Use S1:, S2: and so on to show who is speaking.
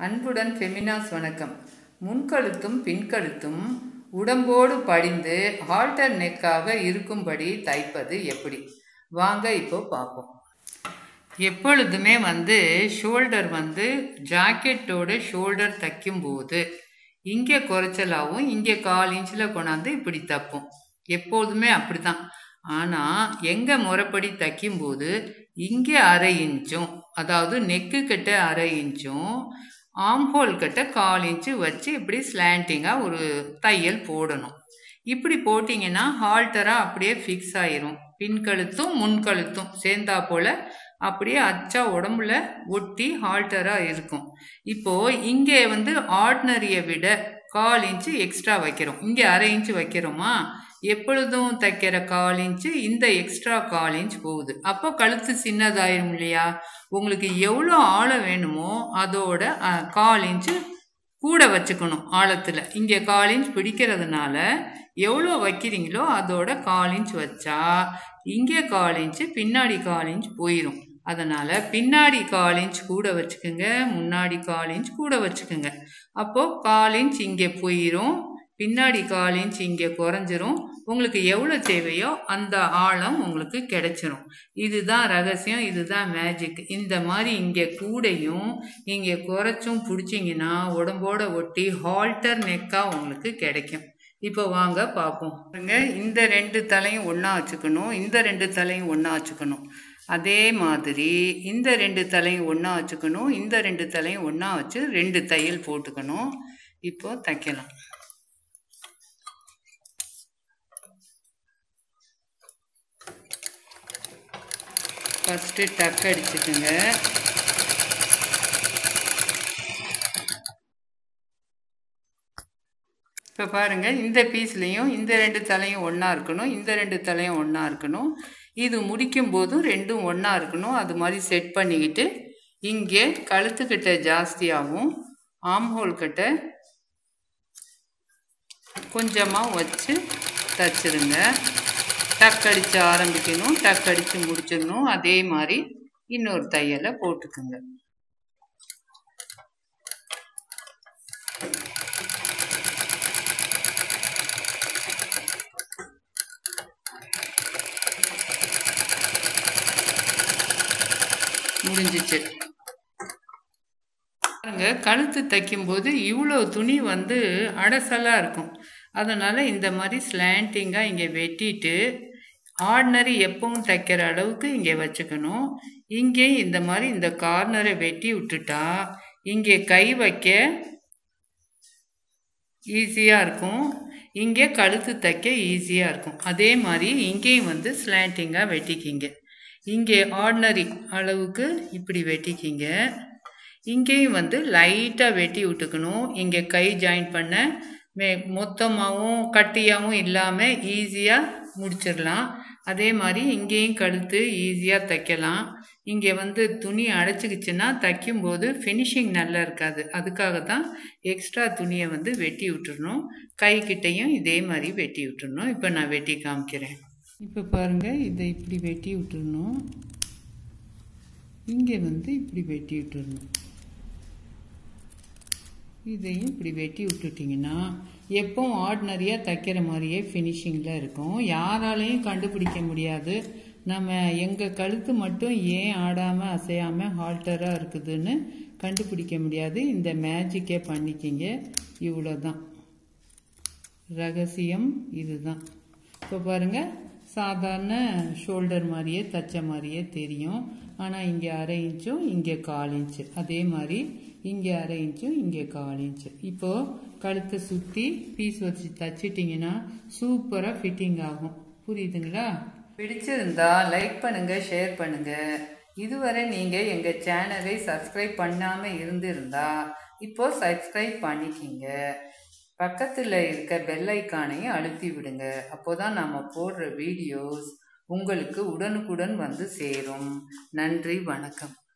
S1: அன்புடன் ஃபெமினாஸ் வணக்கம் முன்கழுத்தும் பின்கழுத்தும் உடம்போடு படிந்து ஹால்டர் நெக்காக இருக்கும்படி தைப்பது எப்படி வாங்க இப்போ பார்ப்போம் எப்பொழுதுமே வந்து ஷோல்டர் வந்து ஜாக்கெட்டோட ஷோல்டர் தைக்கும்போது இங்கே குறைச்சலாகவும் இங்கே கால் இன்ச்சில் கொண்டாந்து இப்படி தைப்போம் எப்போதுமே அப்படி தான் ஆனால் எங்கே முறைப்படி தைக்கும்போது இங்கே அரை இன்ச்சும் அதாவது நெக்கு கிட்ட அரை இன்ச்சும் ஆம்ஹோல் கிட்ட கால் இன்ச்சு வச்சு இப்படி ஸ்லாண்டிங்காக ஒரு தையல் போடணும் இப்படி போட்டிங்கன்னா ஹால்டராக அப்படியே ஃபிக்ஸ் ஆயிரும் பின்கழுத்தும் முன்கழுத்தும் சேர்ந்தா போல் அப்படியே அச்சா உடம்புல ஒட்டி ஹால்டராக இருக்கும் இப்போது இங்கே வந்து ஆர்டினரியை விட கால் இன்ச்சு எக்ஸ்ட்ரா வைக்கிறோம் இங்கே அரை இன்ச்சு வைக்கிறோமா எப்பொழுதும் தைக்கிற கால் இன்ச்சு இந்த எக்ஸ்ட்ரா கால் இன்ச் போகுது அப்போ கழுத்து சின்னதாயிரும் இல்லையா உங்களுக்கு எவ்வளோ ஆழம் வேணுமோ அதோட அஹ், கால் இன்ச்சு கூட வச்சுக்கணும் ஆழத்தில் இங்கே கால் இன்ச் பிடிக்கிறதுனால எவ்வளோ வைக்கிறீங்களோ அதோட கால் இன்ச் வச்சா இங்கே கால் இன்ச்சு பின்னாடி கால் இன்ச் போயிடும் அதனால் பின்னாடி கால் இன்ச் கூட வச்சுக்கோங்க முன்னாடி கால் இன்ச் கூட வச்சுக்கோங்க அப்போது கால் இன்ச் இங்கே போயிடும் பின்னாடி கால் இன்ச் இங்கே குறைஞ்சிரும் உங்களுக்கு எவ்வளோ தேவையோ அந்த ஆழம் உங்களுக்கு கிடைச்சிரும் இதுதான் ரகசியம் இதுதான் மேஜிக் இந்த மாதிரி இங்கே கூடையும் இங்கே குறைச்சும் பிடிச்சிங்கன்னா உடம்போட ஒட்டி ஹால்டர் நெக்காக உங்களுக்கு கிடைக்கும் இப்போ வாங்க பார்ப்போம் பாருங்க இந்த ரெண்டு தலையும் ஒன்றா வச்சுக்கணும் இந்த ரெண்டு தலையும் ஒன்றா வச்சுக்கணும் அதே மாதிரி இந்த ரெண்டு தலையும் ஒன்றா வச்சுக்கணும் இந்த ரெண்டு தலையும் ஒன்றா வச்சு ரெண்டு தையல் போட்டுக்கணும் இப்போ தைக்கலாம் ஃபஸ்ட்டு டக் அடிச்சுக்குங்க இப்போ பாருங்கள் இந்த பீஸ்லேயும் இந்த ரெண்டு தலையும் ஒன்றா இருக்கணும் இந்த ரெண்டு தலையும் ஒன்றா இருக்கணும் இது முடிக்கும் போதும் ரெண்டும் ஒன்றா இருக்கணும் அது மாதிரி செட் பண்ணிக்கிட்டு இங்கே கழுத்துக்கிட்ட ஜாஸ்தியாகவும் ஆம்ஹோல் கிட்ட கொஞ்சமாக வச்சு தச்சிருங்க டக் அடித்து ஆரம்பிக்கணும் டக் அடித்து முடிச்சிடணும் அதே மாதிரி இன்னொரு தையலை போட்டுக்குங்க முடிஞ்சிச்சு பாருங்க கழுத்து தைக்கும்போது இவ்வளோ துணி வந்து அடசலாக இருக்கும் அதனால் இந்த மாதிரி ஸ்லாண்டிங்காக இங்கே வெட்டிட்டு ஆர்டினரி எப்பவும் தைக்கிற அளவுக்கு இங்கே வச்சுக்கணும் இங்கே இந்த மாதிரி இந்த கார்னரை வெட்டி விட்டுட்டா இங்கே கை வைக்க ஈஸியாக இருக்கும் இங்கே கழுத்து தைக்க ஈஸியாக இருக்கும் அதே மாதிரி இங்கேயும் வந்து ஸ்லாண்டிங்காக வெட்டிக்கிங்க இங்கே ஆர்டினரி அளவுக்கு இப்படி வெட்டிக்கிங்க இங்கேயும் வந்து லைட்டாக வெட்டி விட்டுக்கணும் இங்கே கை ஜாயின் பண்ண மே மொத்தமாகவும் கட்டியாகவும் இல்லாமல் ஈஸியாக முடிச்சிடலாம் அதே மாதிரி இங்கேயும் கழுத்து ஈஸியாக தைக்கலாம் இங்கே வந்து துணி அடைச்சிக்கிச்சுன்னா தைக்கும்போது ஃபினிஷிங் நல்லா இருக்காது அதுக்காக தான் எக்ஸ்ட்ரா துணியை வந்து வெட்டி விட்டுறணும் கைக்கிட்டையும் இதே மாதிரி வெட்டி விட்டுறணும் இப்போ நான் வெட்டி காமிக்கிறேன் இப்போ பாருங்கள் இதை இப்படி வெட்டி விட்டுறணும் இங்கே வந்து இப்படி வெட்டி விட்டுறணும் இதையும் இப்படி வெட்டி விட்டுட்டிங்கன்னா எப்பவும் ஆர்டினரியாக தைக்கிற மாதிரியே ஃபினிஷிங்கில் இருக்கும் யாராலையும் கண்டுபிடிக்க முடியாது நம்ம எங்கள் கழுத்து மட்டும் ஏன் ஆடாமல் அசையாமல் ஹால்டராக இருக்குதுன்னு கண்டுபிடிக்க முடியாது இந்த மேஜிக்கே பண்ணிக்கிங்க இவ்வளோ தான் ரகசியம் இதுதான் இப்போ பாருங்கள் சாதாரண ஷோல்டர் மாதிரியே தச்ச மாதிரியே தெரியும் ஆனால் இங்கே அரை இன்ச்சும் இங்கே கால் இன்ச்சு அதே மாதிரி இங்கே அரை இன்ச்சும் இங்கே கால் இன்ச்சு இப்போது கழுத்தை சுற்றி பீஸ் வச்சு தச்சிட்டிங்கன்னா சூப்பராக ஃபிட்டிங் ஆகும் புரியுதுங்களா பிடிச்சிருந்தா லைக் பண்ணுங்க ஷேர் பண்ணுங்க இதுவரை நீங்கள் எங்கள் சேனலை சப்ஸ்கிரைப் பண்ணாமல் இருந்திருந்தா இப்போ சப்ஸ்கிரைப் பண்ணிக்கிங்க பக்கத்தில் இருக்க பெல் ஐக்கானையும் அழுத்தி விடுங்க அப்போதான் நாம போடுற வீடியோஸ் உங்களுக்கு உடனுக்குடன் வந்து சேரும் நன்றி வணக்கம்